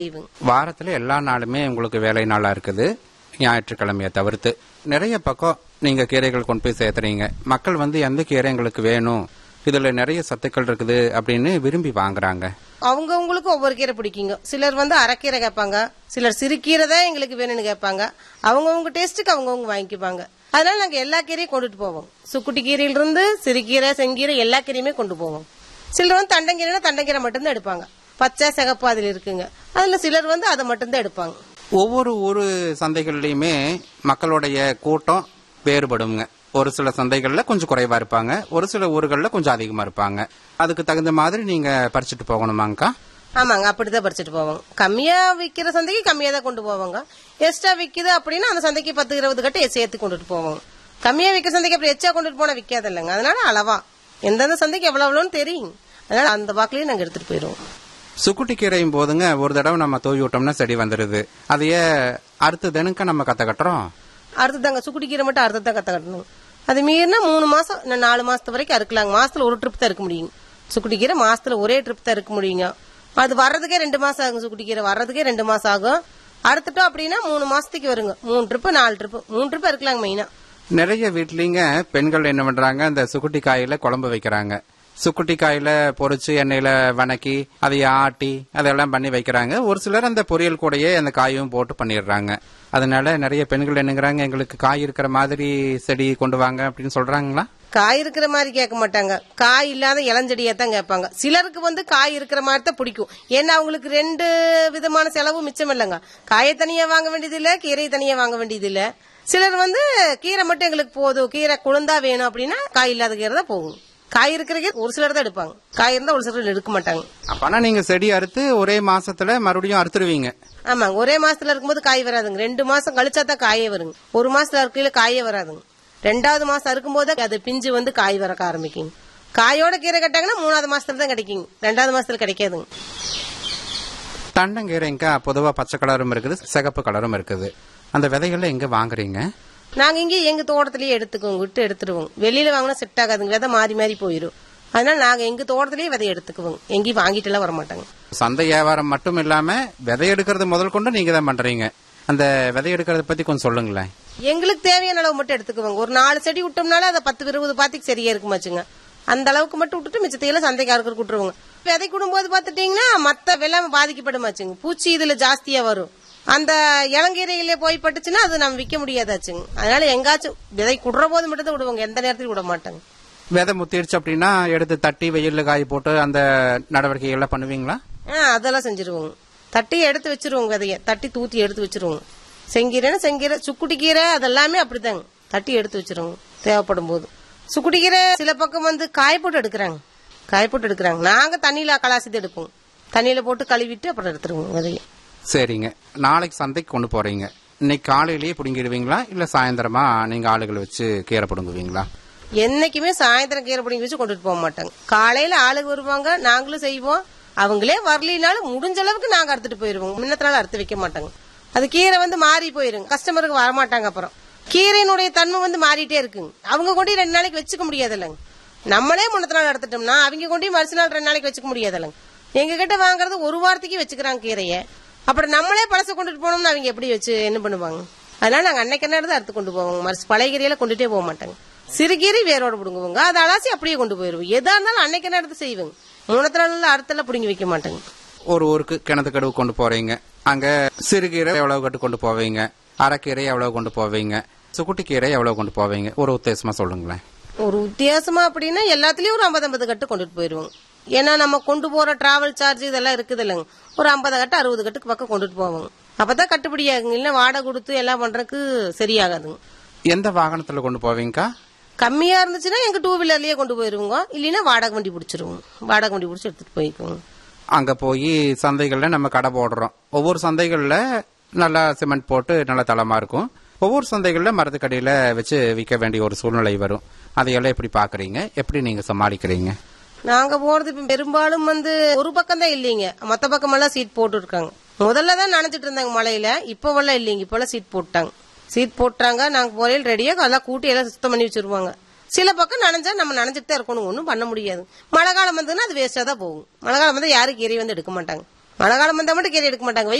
இவங்க வாரத்துல எல்லா நாளுமே உங்களுக்கு வேலை நாளா இருக்குது ஞாயிற்றுக்கிழமையை தவிர்த்து நிறைய பக்கம் நீங்க கீரைகள் கொண்டு போய் சேர்த்துறீங்க மக்கள் வந்து எந்த கீரை எங்களுக்கு வேணும் இதுல நிறைய சத்துக்கள் இருக்குது அப்படின்னு விரும்பி வாங்குறாங்க அவங்கவுங்களுக்கு ஒவ்வொரு கீரை பிடிக்குங்க சிலர் வந்து அரைக்கீரை கேட்பாங்க சிலர் சிறுகீரை தான் எங்களுக்கு வேணும்னு கேட்பாங்க அவங்கவுங்க டேஸ்ட்டுக்கு அவங்கவுங்க வாங்கிக்குவாங்க அதனால நாங்க எல்லா கீரையும் கொண்டுட்டு போவோம் சுக்குட்டி கீரையிலிருந்து சிறுகீரை செங்கீரை எல்லா கீரையுமே கொண்டு போவோம் சிலர் வந்து தண்டங்கீரைனா தண்டங்கீரை மட்டும்தான் எடுப்பாங்க பச்சை சிகப்பு அதில் இருக்குங்க அதுல சிலர் வந்து அதை மட்டும்தான் எடுப்பாங்க ஒவ்வொரு ஊர் சந்தைகள்லயுமே மக்களுடைய கூட்டம் வேறுபடுங்க ஒரு சில சந்தைகள்ல கொஞ்சம் குறைவா இருப்பாங்க ஒரு சில ஊர்கள்ல கொஞ்சம் அதிகமா இருப்பாங்க அதுக்கு தகுந்த மாதிரி நீங்க பறிச்சுட்டு போகணுமாங்கக்கா ஆமாங்க அப்படிதான் பறிச்சுட்டு போவோம் கம்மியா விக்கிற சந்தைக்கு கம்மியா தான் கொண்டு போவாங்க எக்ஸ்ட்ரா விக்குது அப்படின்னா அந்த சந்தைக்கு பத்து இருபது கட்டு சேர்த்து கொண்டுட்டு போவோம் கம்மியா விக்கிற சந்தைக்கு அப்படி எச்சா கொண்டுட்டு போனா விக்காது இல்லைங்க அதனால அளவா எந்தெந்த சந்தைக்கு எவ்வளவு எவ்வளோன்னு தெரியும் அதனால அந்த வாக்குலயே நாங்க எடுத்துட்டு போயிருவோம் சுக்குட்டி கீரையும் போதுங்க ஒரு தடவை நம்ம தூவி விட்டோம்னா செடி வந்துடுது அதையே அடுத்த தினக்க நம்ம கத்த கட்டுறோம் அடுத்து தாங்க சுக்குட்டி கீரை மட்டும் அடுத்து தான் கத்த கட்டணும் அது மீறினா மூணு மாசம் இன்னும் நாலு மாசத்து வரைக்கும் அறுக்கலாங்க மாசத்துல ஒரு ட்ரிப் தான் இருக்க முடியும் சுக்குட்டி கீரை மாசத்துல ஒரே ட்ரிப் தான் இருக்க முடியுங்க அது வர்றதுக்கே ரெண்டு மாசம் ஆகும் சுக்குட்டி கீரை வர்றதுக்கே ரெண்டு மாசம் ஆகும் அறுத்துட்டோம் அப்படின்னா மூணு மாசத்துக்கு வருங்க மூணு ட்ரிப்பு நாலு ட்ரிப்பு மூணு ட்ரிப்பு இருக்கலாங்க மெயினா நிறைய வீட்லீங்க பெண்கள் என்ன பண்றாங்க இந்த சுக்குட்டி காயில குழம்பு வைக்கிறாங்க சுக்குட்டி காயில பொரிச்சு எண்ணெயில வணக்கி அதை ஆட்டி அதெல்லாம் பண்ணி வைக்கிறாங்க ஒரு சிலர் அந்த பொரியல் கூடயே அந்த காயும் போட்டு பண்ணிடுறாங்க அதனால நிறைய பெண்கள் என்னங்கிறாங்க எங்களுக்கு காய் இருக்கிற மாதிரி செடி கொண்டு வாங்க அப்படின்னு சொல்றாங்களா காய் இருக்கிற மாதிரி கேட்க மாட்டாங்க காய் இல்லாத இளஞ்செடியை தான் கேட்பாங்க சிலருக்கு வந்து காய் இருக்கிற மாதிரி தான் பிடிக்கும் ஏன்னா அவங்களுக்கு ரெண்டு விதமான செலவு மிச்சம் இல்லைங்க காயை தனியா வாங்க வேண்டியது இல்ல கீரையை தனியா வாங்க வேண்டியது இல்ல சிலர் வந்து கீரை மட்டும் எங்களுக்கு போதும் கீரை குழந்தா வேணும் அப்படின்னா காய் இல்லாத கீரை தான் போகும் காய் இருக்கிற கீரை ஒரு சிலர் தான் எடுப்பாங்க காய் இருந்தா ஒரு சிலர் எடுக்க மாட்டாங்க அப்பனா நீங்க செடி அறுத்து ஒரே மாசத்துல மறுபடியும் அறுத்துருவீங்க ஆமாங்க ஒரே மாசத்துல இருக்கும்போது காய் வராதுங்க ரெண்டு மாசம் கழிச்சா தான் காயே வருங்க ஒரு மாசத்துல இருக்கையில காயே வராதுங்க ரெண்டாவது மாசம் அறுக்கும்போது அது பிஞ்சு வந்து காய் வரக்க ஆரம்பிக்குங்க காயோட கீரை கட்டாங்கன்னா மூணாவது மாசத்துல தான் கிடைக்குங்க ரெண்டாவது மாசத்துல கிடைக்காதுங்க தண்டங்கீரைங்க பொதுவா பச்சை கலரும் இருக்குது சிகப்பு கலரும் இருக்குது அந்த விதைகளை எங்க வாங்குறீங்க நாங்க இங்கே எங்க தோட்டத்திலேயே எடுத்துக்குவோம் விட்டு எடுத்துருவோம் வெளியில வாங்கினா செட் ஆகாதுங்க விதை மாறி மாறி போயிடும் அதனால நாங்க எங்க தோட்டத்திலேயே விதை எடுத்துக்குவோம் எங்கேயும் வாங்கிட்டு எல்லாம் வர மாட்டாங்க சந்தை வியாபாரம் மட்டும் இல்லாம விதை எடுக்கிறது முதல் கொண்டு நீங்க தான் பண்றீங்க அந்த விதை எடுக்கிறத பத்தி கொஞ்சம் சொல்லுங்களேன் எங்களுக்கு தேவையான அளவு மட்டும் எடுத்துக்குவோங்க ஒரு நாலு செடி விட்டோம்னால அதை பத்து இருபது பாத்திக்கு சரியா இருக்குமாச்சுங்க அந்த அளவுக்கு மட்டும் விட்டுட்டு மிச்சத்தையெல்லாம் சந்தைக்காரருக்கு விட்டுருவோங்க விதை போது பாத்துட்டீங்கன்னா மத்த வெள்ளாம பாதிக்கப்படுமாச்சுங்க பூச்சி இதுல ஜாஸ்தியா வரும் அந்த இளங்கீரையிலே போய் பட்டுச்சுன்னா அது நம்ம விற்க முடியாதாச்சுங்க அதனால எங்காச்சும் விதை குடுற போது மட்டும் தான் விடுவாங்க எந்த நேரத்திலும் விட மாட்டாங்க விதை முத்திடுச்சு அப்படின்னா எடுத்து தட்டி வெயில்ல காய போட்டு அந்த நடவடிக்கைகள்லாம் பண்ணுவீங்களா ஆ அதெல்லாம் செஞ்சிருவோங்க தட்டி எடுத்து வச்சிருவோங்க விதைய தட்டி தூத்தி எடுத்து வச்சிருவோங்க செங்கீரைன்னா செங்கீரை சுக்குட்டி கீரை அதெல்லாமே அப்படிதாங்க தட்டி எடுத்து வச்சிருவோங்க தேவைப்படும் போது சுக்குட்டி கீரை சில பக்கம் வந்து காய போட்டு எடுக்கிறாங்க காய போட்டு எடுக்கிறாங்க நாங்க தண்ணியில கலாசித்து எடுப்போம் தண்ணியில போட்டு கழுவிட்டு அப்புறம் எடுத்துருவோம் விதைய சரிங்க நாளைக்கு சந்தைக்கு கொண்டு போறீங்க இன்னைக்கு காலையிலேயே பிடுங்கிடுவீங்களா இல்ல சாயந்தரமா நீங்க ஆளுகளை வச்சு கீரை பிடுங்குவீங்களா என்னைக்குமே சாயந்தரம் கீரை பிடிங்கி வச்சு கொண்டுட்டு போக மாட்டாங்க காலையில ஆளுங்க வருவாங்க நாங்களும் செய்வோம் அவங்களே வரலினாலும் முடிஞ்ச அளவுக்கு நாங்க அறுத்துட்டு போயிருவோம் முன்னத்தினால அறுத்து வைக்க மாட்டாங்க அது கீரை வந்து மாறி போயிருங்க கஸ்டமருக்கு வரமாட்டாங்க அப்புறம் கீரையினுடைய தன்மை வந்து மாறிட்டே இருக்குங்க அவங்க கொண்டு ரெண்டு நாளைக்கு வச்சுக்க முடியாது இல்லைங்க நம்மளே முன்னத்த நாள் எடுத்துட்டோம்னா அவங்க கொண்டு மறுசு நாள் ரெண்டு நாளைக்கு வச்சுக்க முடியாது இல்லைங்க எங்க கிட்ட வாங்குறது ஒரு வாரத்துக்கு வச்சுக்கிறாங்க கீரையை அப்புறம் நம்மளே பழச கொண்டுட்டு போனோம்னா அவங்க எப்படி வச்சு என்ன பண்ணுவாங்க அதனால நாங்க அன்னைக்கு என்ன தான் அறுத்து கொண்டு போவோங்க மறுசு பழைய கீரையில கொண்டுட்டே போக மாட்டாங்க சிறுகீரை வேரோட பிடுங்குவோங்க அதை அலாசி அப்படியே கொண்டு போயிருவோம் எதா இருந்தாலும் அன்னைக்கு என்ன எடுத்து செய்வோங்க மூணத்து நாள்ல அறுத்தெல்லாம் பிடுங்கி வைக்க மாட்டாங்க ஒரு ஊருக்கு கிணத்து கடுவு கொண்டு போறீங்க அங்க சிறுகீரை எவ்வளவு கட்டு கொண்டு போவீங்க அரைக்கீரை எவ்வளவு கொண்டு போவீங்க சுக்குட்டி கீரை எவ்வளவு கொண்டு போவீங்க ஒரு உத்தேசமா சொல்லுங்களேன் ஒரு வித்தியாசமா அப்படின்னா எல்லாத்துலயும் ஒரு ஐம்பது ஐம்பது கட்டு கொண்டுட்டு போயிருவோம் ஏன்னா நம்ம கொண்டு போற டிராவல் சார்ஜ் இதெல்லாம் இருக்குது இல்லைங்க ஒரு ஐம்பது கட்டு அறுபது கட்டுக்கு பக்கம் கொண்டுட்டு போவோங்க அப்பதான் கட்டுப்படி ஆகுங்க இல்ல வாடகை கொடுத்து எல்லாம் பண்றதுக்கு சரியாகாதுங்க எந்த வாகனத்துல கொண்டு போவீங்கக்கா கம்மியா இருந்துச்சுன்னா எங்க டூ வீலர்லயே கொண்டு போயிருவோங்க இல்லைன்னா வாடகை வண்டி பிடிச்சிருவோம் வாடகை வண்டி பிடிச்சி எடுத்துட்டு போய்க்குவோங்க அங்க போய் சந்தைகள்ல நம்ம கடை போடுறோம் ஒவ்வொரு சந்தைகள்ல நல்லா சிமெண்ட் போட்டு நல்ல தளமா இருக்கும் ஒவ்வொரு சந்தைகள்ல மரத்துக்கடியில வச்சு விற்க வேண்டிய ஒரு சூழ்நிலை வரும் அதையெல்லாம் எப்படி பாக்குறீங்க எப்படி நீங்க சமாளிக்கிறீங்க நாங்க போறது இப்ப பெரும்பாலும் வந்து ஒரு பக்கம் தான் இல்லைங்க மத்த பக்கம் எல்லாம் சீட் போட்டு இருக்காங்க முதல்ல தான் நினைச்சிட்டு இருந்தாங்க மழையில இப்ப எல்லாம் இல்லைங்க இப்ப எல்லாம் சீட் போட்டாங்க சீட் போட்டாங்க நாங்க போறையில் ரெடியா எல்லாம் கூட்டி எல்லாம் சுத்தம் பண்ணி வச்சிருவாங்க சில பக்கம் நனைஞ்சா நம்ம நனைஞ்சிட்டு தான் இருக்கணும் ஒன்றும் பண்ண முடியாது மழை காலம் வந்ததுன்னா அது வேஸ்டா தான் போகும் மழை காலம் வந்து யாரும் கீரை வந்து எடுக்க மாட்டாங்க மழை காலம் வந்தா மட்டும் கீரை எடுக்க மாட்டாங்க